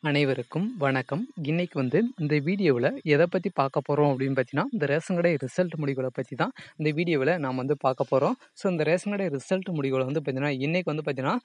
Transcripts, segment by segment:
அனைவருக்கும் வணக்கம். இன்னைக்கு வந்து இந்த வீடியோவுல எத பத்தி பார்க்க போறோம் அப்படின்னு பார்த்தீங்கன்னா, இந்த ரேஷன் கடை ரிசல்ட் முடிவுகள பத்தி தான் இந்த வீடியோவுல நாம வந்து பார்க்க போறோம். ஸோ இந்த ரேஷன் கடை ரிசல்ட் முடிவுகள வந்து பார்த்தீங்கன்னா, இன்னைக்கு வந்து பார்த்தீங்கன்னா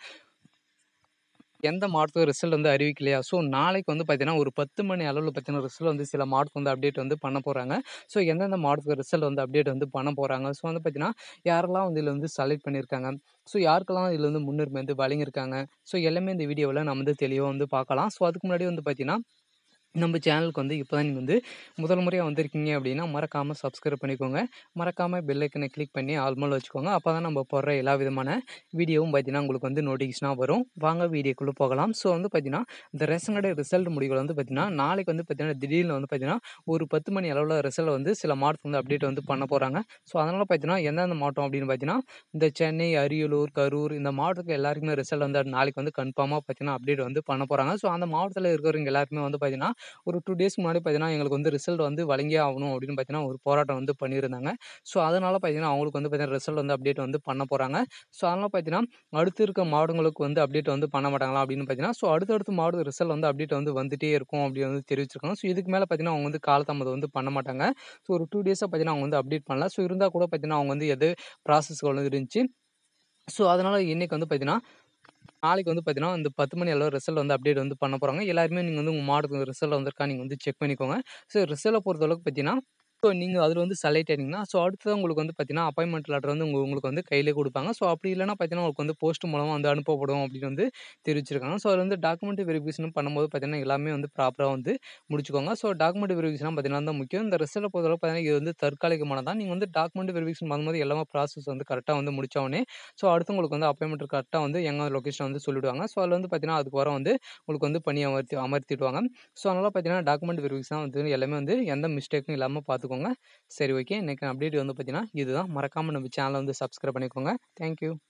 எந்த மாவட்டத்துக்கு ரிசல்ட் வந்து அறிவிக்கலையா? ஸோ நாளைக்கு வந்து பார்த்தீங்கன்னா, ஒரு 10 மணி அளவுல பார்த்தீங்கன்னா, ரிசல்ட் வந்து சில மாவட்டத்துக்கு வந்து அப்டேட் வந்து பண்ண போறாங்க. ஸோ எந்தெந்த மாவட்டத்துக்கு ரிசல்ட் வந்து அப்டேட் வந்து பண்ண போறாங்க. ஸோ வந்து பார்த்தீங்கன்னா, யாரெல்லாம் வந்து இதுல வந்து செலக்ட் பண்ணியிருக்காங்க. ஸோ யாருக்கெல்லாம் இதுல வந்து முன்னுரிமை வந்து வழங்கியிருக்காங்க. ஸோ எல்லாமே இந்த வீடியோவுல நம்ம வந்து தெளிவா வந்து பார்க்கலாம். ஸோ அதுக்கு முன்னாடி வந்து பார்த்தீங்கன்னா, நம்ம சேனலுக்கு வந்து இப்ப தான் நீங்க வந்து முதல் முறையா வந்திருக்கீங்க அப்படின்னா, மறக்காம சப்ஸ்கிரைப் பண்ணிக்கோங்க. மறக்காம பெல் ஐக்கன கிளிக் பண்ணி ஆல் மேல வச்சுக்கோங்க. அப்பதான் நம்ம போடுற எல்லா விதமான வீடியோவும் பார்த்தீங்கன்னா, உங்களுக்கு வந்து நோட்டிஃபிகேஷனா வரும். வாங்க வீடியோக்குள்ள போகலாம். ஸோ வந்து பார்த்தீங்கன்னா, இந்த ரேஷன் கடை ரிசல்ட் முடிவுகள் வந்து பார்த்தீங்கன்னா, நாளைக்கு வந்து பார்த்தீங்கன்னா, திடீர்னு வந்து பார்த்தீங்கன்னா, ஒரு 10 மணி அளவுல ரிசல்ட் வந்து சில மாவட்டத்துக்கு வந்து அப்டேட் வந்து பண்ண போறாங்க. ஸோ அதனால பார்த்தீங்கன்னா, எந்தெந்த மாவட்டம் அப்படின்னு பார்த்தீங்கன்னா, இந்த சென்னை, அரியலூர், கரூர் இந்த மாவட்டத்துக்கு எல்லாருக்குமே ரிசல்ட் வந்து நாளைக்கு வந்து கன்ஃபார்மா பார்த்தீங்கன்னா, அப்டேட் வந்து பண்ண போறாங்க. ஸோ அந்த மாவட்டத்துல இருக்கிறவங்க எல்லாருக்குமே வந்து பார்த்தீங்கன்னா, ஒரு 2 டேஸ்க்கு முன்னாடி பார்த்தீங்கன்னா, எங்களுக்கு வந்து ரிசல்ட் வந்து வழங்கியே ஆகணும் அப்படின்னு பார்த்தீங்கன்னா, ஒரு போராட்டம் வந்து பண்ணியிருந்தாங்க. ஸோ அதனால பார்த்தீங்கன்னா, அவங்களுக்கு வந்து பார்த்தீங்கன்னா, ரிசல்ட் வந்து அப்டேட் வந்து பண்ண போறாங்க. ஸோ அதனால பார்த்தீங்கன்னா, அடுத்து இருக்க மாவட்டங்களுக்கு வந்து அப்டேட் வந்து பண்ண மாட்டாங்களா அப்படின்னு பார்த்தீங்கன்னா, ஸோ அடுத்தடுத்த மாவட்ட ரிசல்ட் வந்து அப்டேட் வந்து வந்துட்டே இருக்கும் அப்படின்னு வந்து தெரிவிச்சிருக்காங்க. ஸோ இதுக்கு மேல பார்த்தீங்கன்னா, அவங்க வந்து காலதாமதம் வந்து பண்ண மாட்டாங்க. ஸோ ஒரு 2 டேஸா பார்த்தீங்கன்னா, அவங்க வந்து அப்டேட் பண்ணல. ஸோ இருந்தா கூட பார்த்தீங்கன்னா, அவங்க வந்து எது ப்ராசஸ்கள் வந்து இருந்துச்சு. ஸோ அதனால இன்னைக்கு வந்து பார்த்தீங்கன்னா, நாளைக்கு வந்து பார்த்தீங்கன்னா, இந்த 10 மணி அளவு ரிசல்ட் வந்து அப்டேட் வந்து பண்ண போறாங்க. எல்லாருமே நீங்க வந்து உங்க மாவட்டத்துக்கு ரிசல்ட் வந்திருக்கா நீங்க வந்து செக் பண்ணிக்கோங்க. ஸோ ரிசல்ட்ட பொறுத்தளவுக்கு பார்த்தீங்கன்னா, ஸோ நீங்க அதுல வந்து செலக்ட் ஆயிட்டீங்கன்னா, ஸோ அடுத்தது உங்களுக்கு வந்து பார்த்தீங்கன்னா, அப்பாயின்ட்மென்ட் லெட்டர் வந்து உங்க உங்களுக்கு வந்து கையிலேயே குடுப்பாங்க. ஸோ அப்படி இல்லன்னா பார்த்தீங்கன்னா, உங்களுக்கு வந்து போஸ்ட் மூலமா வந்து அனுப்பப்படும் அப்படின்னு வந்து தெரிவிச்சிருக்காங்க. ஸோ அதுல வந்து டாக்குமெண்ட் வெரிஃபிகேஷன் பண்ணும்போது பார்த்தீங்கன்னா, எல்லாமே வந்து ப்ராப்பரா வந்து முடிச்சுக்கோங்க. ஸோ டாக்குமெண்ட் வெரிஃபிகேஷன் பார்த்தீங்கன்னா தான் முக்கியம். இந்த ரிசல்ட்ட பொறுத்தளவுக்கு பார்த்தீங்கன்னா, இது வந்து தற்காலிகமானது தான். நீங்க வந்து டாக்குமெண்ட் வெரிஃபிகேஷன் பண்ணும்போது எல்லாமே ப்ராசஸ் வந்து கரெக்ட்டா வந்து முடிச்ச உடனே, ஸோ அடுத்து உங்களுக்கு வந்து அப்பாயின்ட்மென்ட் கரெக்ட்டா வந்து எங்க லொகேஷன் வந்து சொல்லிடுவாங்க. ஸோ அதுல வந்து பார்த்தீங்கன்னா, அதுக்கப்புறம் வந்து உங்களுக்கு வந்து பணி அமர்த்தி அமர்த்திடுவாங்க. ஸோ அதனால பார்த்தீங்கன்னா, டாக்குமெண்ட் வெரிஃபிகேஷன் வந்து எல்லாமே வந்து எந்த மிஸ்டேக்கும் இல்லாம பார்த்துக்கோங்க. சரி ஓகே. இன்னைக்கு அப்டேட் வந்து பார்த்தீங்கன்னா, இதுதான். மறக்காம நம்ம சேனல வந்து சப்ஸ்கிரைப் பண்ணிக்கோங்க. Thank you.